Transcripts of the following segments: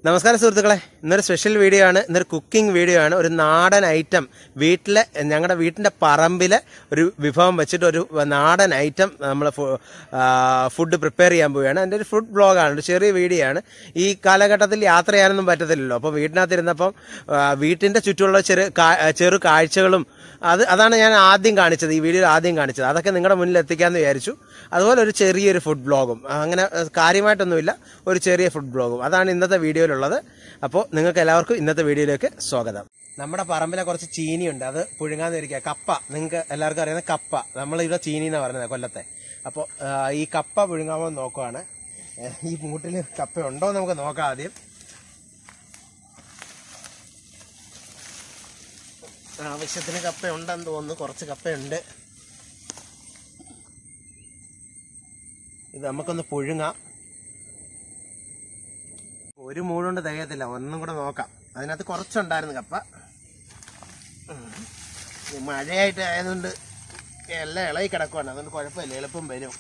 നമസ്കാരം സുഹൃത്തുക്കളെ ഇന്നൊരു സ്പെഷ്യൽ വീഡിയോ ആണ് ഇന്നൊരു കുക്കിംഗ് വീഡിയോ ആണ് ഒരു നാടൻ ഐറ്റം വീട്ടിലെ ഞങ്ങളുടെ വീട്ടിൻ്റെ പറമ്പിലെ ഒരു വിഭവം വെച്ചിട്ട് ഒരു നാടൻ ഐറ്റം നമ്മൾ ഫുഡ് പ്രിപ്പയർ ചെയ്യാൻ പോവുകയാണ് അതിൻ്റെ ഒരു ഫുഡ് ബ്ലോഗാണ് ഒരു ചെറിയ വീഡിയോ ആണ് ഈ കാലഘട്ടത്തിൽ യാത്ര ചെയ്യാനൊന്നും പറ്റത്തില്ലല്ലോ അപ്പോൾ വീട്ടിനകത്തിരുന്നപ്പം വീട്ടിൻ്റെ ചുറ്റുമുള്ള ചെറു കാ- ചെറു കാഴ്ചകളും അത് അതാണ് ഞാൻ ആദ്യം കാണിച്ചത് ഈ വീഡിയോയിൽ ആദ്യം കാണിച്ചത് അതൊക്കെ നിങ്ങളുടെ മുന്നിൽ എത്തിക്കാമെന്ന് വിചാരിച്ചു അതുപോലെ ഒരു ചെറിയൊരു ഫുഡ് ബ്ലോഗും അങ്ങനെ ഏഹ്, കാര്യമായിട്ടൊന്നുമില്ല ഒരു ചെറിയ ഫുഡ് ബ്ലോഗും അതാണ് ഇന്നത്തെ വീഡിയോയിലുള്ളത് അപ്പോൾ നിങ്ങൾക്ക് എല്ലാവർക്കും ഇന്നത്തെ വീഡിയോയിലേക്ക് സ്വാഗതം നമ്മുടെ പറമ്പിലെ കുറച്ച് ചീനിയുണ്ട് അത് പുഴുങ്ങാൻ ഇരിക്കുക കപ്പ നിങ്ങൾക്ക് എല്ലാവർക്കും അറിയുന്ന കപ്പ നമ്മൾ ഇവിടെ ചീനി എന്നാണ് പറയുന്നത് കൊല്ലത്തെ അപ്പോൾ ഈ കപ്പ പുഴുങ്ങാമോ എന്ന് നോക്കുവാണ് ഏഹ്, ഈ മൂട്ടിൽ കപ്പ ഉണ്ടോ എന്ന് നമുക്ക് നോക്കാം ആദ്യം ആവശ്യത്തിന് കപ്പ ഉണ്ടെന്ന് തോന്നുന്നു കുറച്ച് കപ്പയുണ്ട് ഇത് നമുക്കൊന്ന് പുഴുങ്ങാം ഒരു മൂടുകൊണ്ട് തികയത്തില്ല ഒന്നും കൂടെ നോക്കാം അതിനകത്ത് കുറച്ചുണ്ടായിരുന്നു കപ്പ ഉം. ഇത് മഴയായിട്ട് ആയതുകൊണ്ട് എല്ലാം ഇളകി കിടക്കുവാണ് അതുകൊണ്ട് കുഴപ്പമില്ല എളുപ്പം വരും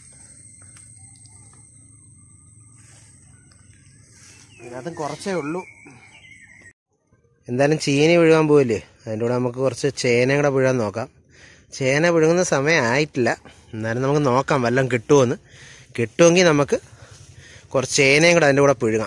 ഇതിനകത്തും കുറച്ചേ ഉള്ളൂ എന്തായാലും ചീനി പുഴുകാൻ പോവില്ലേ അതിൻ്റെ കൂടെ നമുക്ക് കുറച്ച് ചേന കൂടെ പുഴുകാൻ നോക്കാം ചേന പുഴുങ്ങുന്ന സമയം ആയിട്ടില്ല എന്നാലും നമുക്ക് നോക്കാം വല്ലതും കിട്ടുമോന്ന് കിട്ടുമെങ്കിൽ നമുക്ക് കുറച്ച് ചേനയും കൂടെ അതിൻ്റെ കൂടെ പുഴുകാം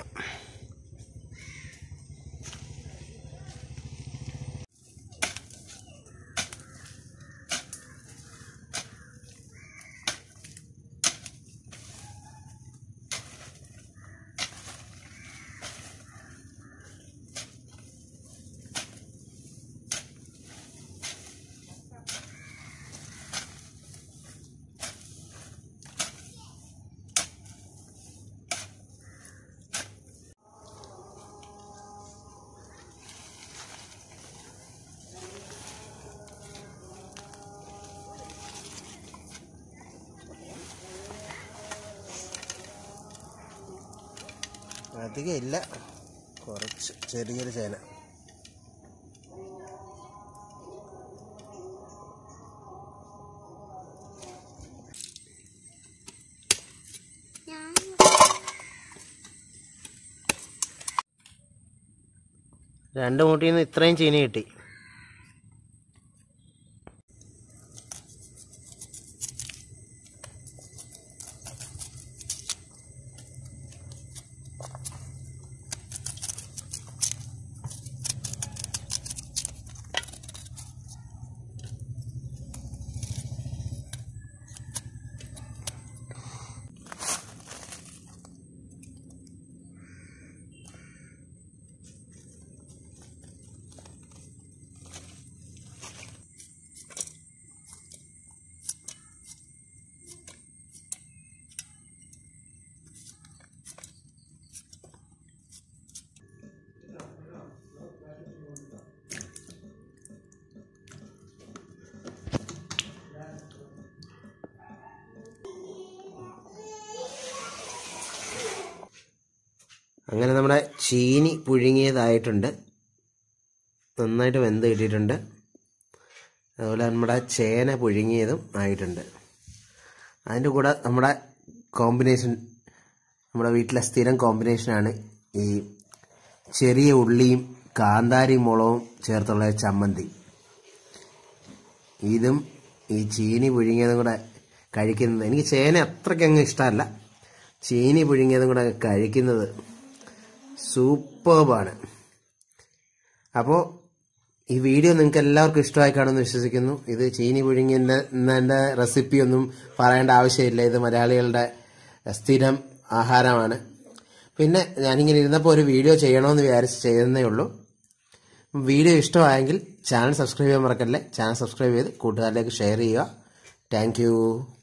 അധികം ഇല്ല കുറച്ച് ചെറിയൊരു ചേന രണ്ട് മൂട്ടിൽ നിന്ന് ഇത്രയും ചീനി കിട്ടി അങ്ങനെ നമ്മുടെ ചീനി പുഴുങ്ങിയതായിട്ടുണ്ട് നന്നായിട്ട് വെന്ത് കിട്ടിയിട്ടുണ്ട് അതുപോലെ നമ്മുടെ ചേന പുഴുങ്ങിയതും ആയിട്ടുണ്ട് അതിൻ്റെ കൂടെ നമ്മുടെ കോമ്പിനേഷൻ നമ്മുടെ വീട്ടിലെ സ്ഥിരം കോമ്പിനേഷനാണ് ഈ ചെറിയ ഉള്ളിയും കാന്താരി മുളകും ചേർത്തുള്ള ചമ്മന്തി ഇതും ഈ ചീനി പുഴുങ്ങിയതും കൂടെ കഴിക്കുന്നത് എനിക്ക് ചേന അത്രയ്ക്ക് അങ്ങ് ഇഷ്ടമല്ല ചീനി പുഴുങ്ങിയതും കൂടെ കഴിക്കുന്നത് സൂപ്പർബാണ് അപ്പോൾ ഈ വീഡിയോ നിങ്ങൾക്ക് എല്ലാവർക്കും ഇഷ്ടമായി കാണുമെന്ന് വിശ്വസിക്കുന്നു ഇത് ചീനി പുഴുങ്ങിയതിൻ്റെ റെസിപ്പി ഒന്നും പറയേണ്ട ആവശ്യമില്ല ഇത് മലയാളികളുടെ സ്ഥിരം ആഹാരമാണ് പിന്നെ ഞാനിങ്ങനെ ഇരുന്നപ്പോൾ ഒരു വീഡിയോ ചെയ്യണമെന്ന് വിചാരിച്ച് ചെയ്യുന്നേ ഉള്ളൂ വീഡിയോ ഇഷ്ടമായെങ്കിൽ ചാനൽ സബ്സ്ക്രൈബ് ചെയ്യാൻ മറക്കല്ലേ ചാനൽ സബ്സ്ക്രൈബ് ചെയ്ത് കൂട്ടുകാരിലേക്ക് ഷെയർ ചെയ്യുക താങ്ക്